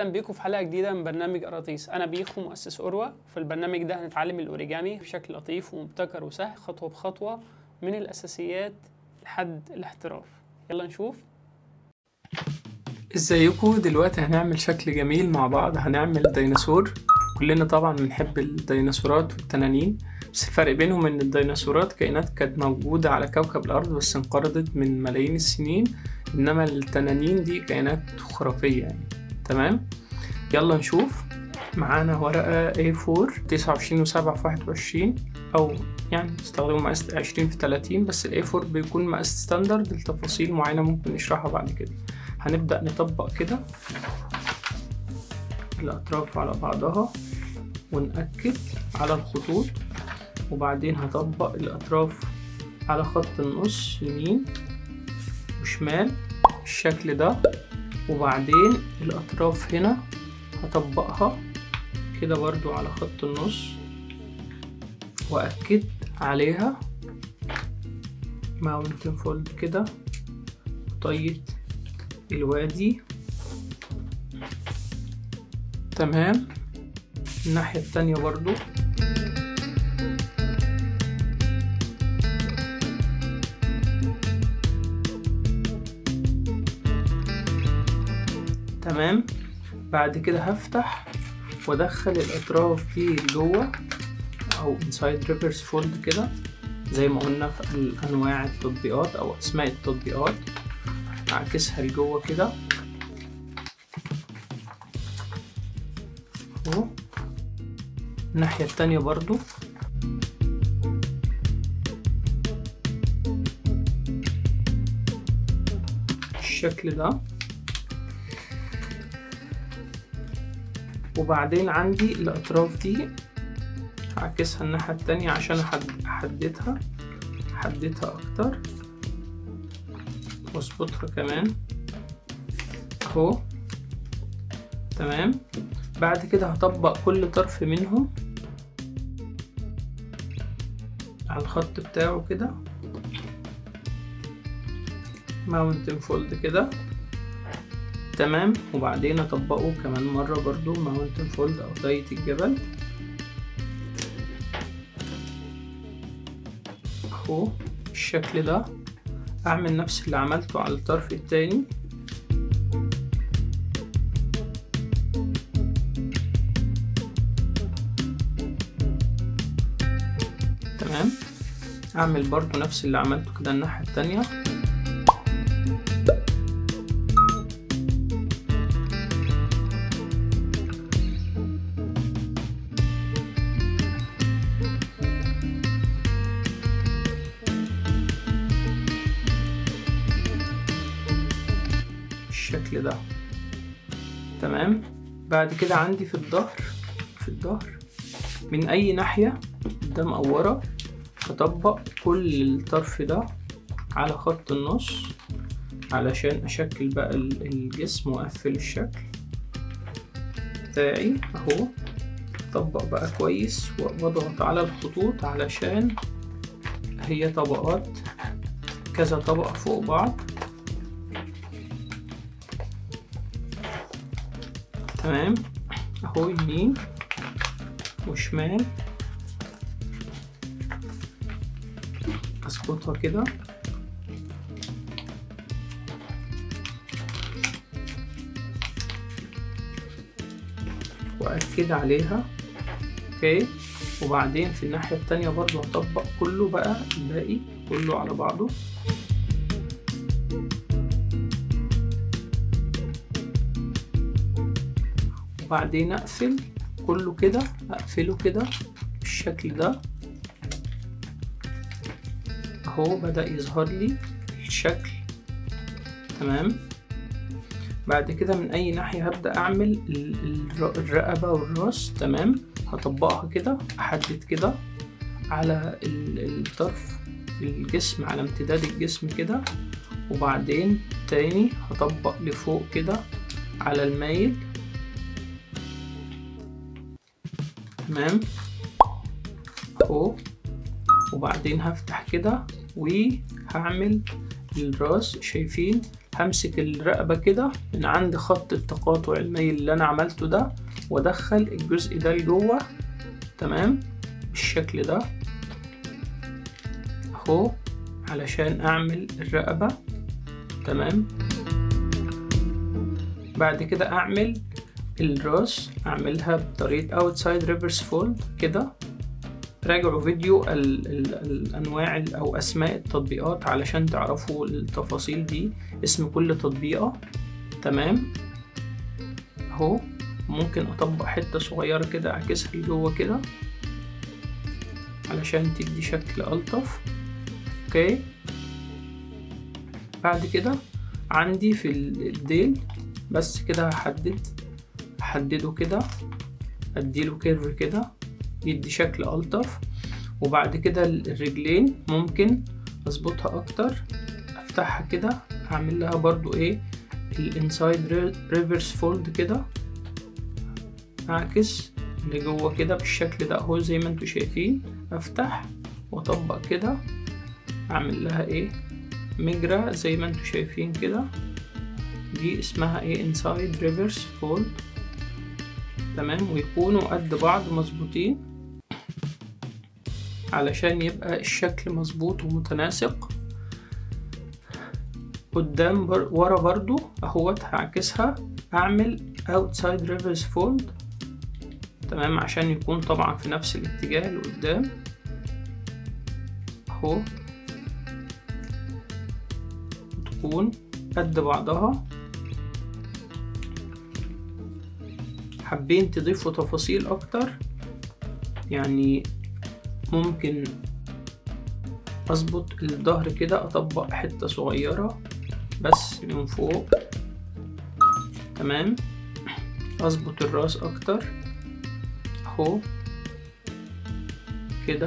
اهلا بيكم في حلقه جديده من برنامج قراطيس انا بيخو مؤسس اوروى في البرنامج ده هنتعلم الاوريجامي بشكل لطيف ومبتكر وسهل خطوه بخطوه من الاساسيات لحد الاحتراف يلا نشوف ازيكم دلوقتي هنعمل شكل جميل مع بعض هنعمل ديناصور كلنا طبعا بنحب الديناصورات والتنانين بس الفرق بينهم ان الديناصورات كائنات كانت موجودة على كوكب الارض بس انقرضت من ملايين السنين انما التنانين دي كائنات خرافية يعني تمام يلا نشوف معانا ورقة A4 29 وسبعة في واحد وعشرين أو يعني تستخدموا مقاس عشرين في تلاتين بس ال A4 بيكون مقاس ستاندرد لتفاصيل معينة ممكن نشرحها بعد كده هنبدأ نطبق كده الأطراف على بعضها ونأكد على الخطوط وبعدين هطبق الأطراف على خط النص يمين وشمال بالشكل ده وبعدين الأطراف هنا هطبقها كده برضو على خط النص وأكد عليها ماونتن فولد كده طيت الوادي تمام الناحية التانية برضو تمام بعد كده هفتح وادخل الاطراف دي جوه او inside reverse fold كده زي ما قلنا في انواع التطبيقات او اسماء التطبيقات اعكسها لجوه كده اهو الناحية التانية برضو الشكل ده وبعدين عندي الأطراف دي هعكسها الناحية التانية عشان أحددها أحددها أكتر وأظبطها كمان أهو تمام بعد كده هطبق كل طرف منهم على الخط بتاعه كده ماونتن فولد كده تمام وبعدين اطبقه كمان مرة برضو ماونتن فولد او طاية الجبل اهو الشكل ده اعمل نفس اللي عملته على الطرف التاني تمام اعمل برضو نفس اللي عملته كده الناحية التانية بالشكل ده تمام بعد كده عندي في الظهر في الظهر من اي ناحية قدام او ورا هطبق كل الطرف ده على خط النص علشان اشكل بقى الجسم واقفل الشكل بتاعي اهو اطبق بقى كويس واضغط على الخطوط علشان هي طبقات كذا طبقة فوق بعض تمام اهو يمين وشمال اظبطها كده واكد عليها اوكي وبعدين في الناحية التانية برضو هطبق كله بقى الباقي كله على بعضه وبعدين اقفل كله كده اقفله كده بالشكل ده اهو بدأ يظهر لي الشكل تمام بعد كده من اي ناحية هبدأ اعمل الرقبة والراس تمام هطبقها كده احدد كده على الطرف الجسم على امتداد الجسم كده وبعدين تاني هطبق لفوق كده على المايل تمام اهو وبعدين هفتح كده وهعمل الراس شايفين همسك الرقبة كده من عند خط التقاطع الميل اللي أنا عملته ده وأدخل الجزء ده لجوه تمام بالشكل ده أهو علشان أعمل الرقبة تمام بعد كده أعمل الراس أعملها بطريقة outside reverse fold كده راجعوا فيديو ال ال الأنواع أو أسماء التطبيقات علشان تعرفوا التفاصيل دي اسم كل تطبيقة تمام أهو ممكن أطبق حتة صغيرة كده أعكسها لجوه كده علشان تدي شكل ألطف أوكي بعد كده عندي في الديل بس كده هحدد أحدده كده أديله كيرف كده يدي شكل ألطف وبعد كده الرجلين ممكن أظبطها أكتر أفتحها كده أعمل لها برضو إيه الانسايد ريفرس فولد كده أعكس لجوه كده بالشكل ده أهو زي ما انتوا شايفين أفتح وأطبق كده أعمل لها إيه مجرى زي ما انتوا شايفين كده دي اسمها إيه انسايد ريفرس فولد تمام ويكونوا قد بعض مظبوطين علشان يبقى الشكل مظبوط ومتناسق قدام بر... ورا برضو اهوت هعكسها اعمل outside reverse fold تمام عشان يكون طبعا في نفس الاتجاه لقدام اهو تكون قد بعضها حابين تضيفوا تفاصيل اكتر يعني ممكن اظبط الظهر كده اطبق حتة صغيرة بس من فوق تمام اظبط الراس اكتر اهو كده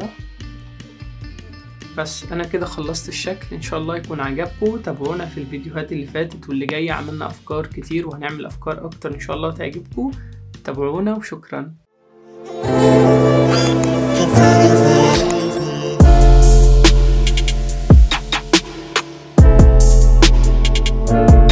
بس انا كده خلصت الشكل ان شاء الله يكون عجبكم تابعونا في الفيديوهات اللي فاتت واللي جاية عملنا افكار كتير وهنعمل افكار اكتر ان شاء الله تعجبكم تابعونا وشكرا Thank you.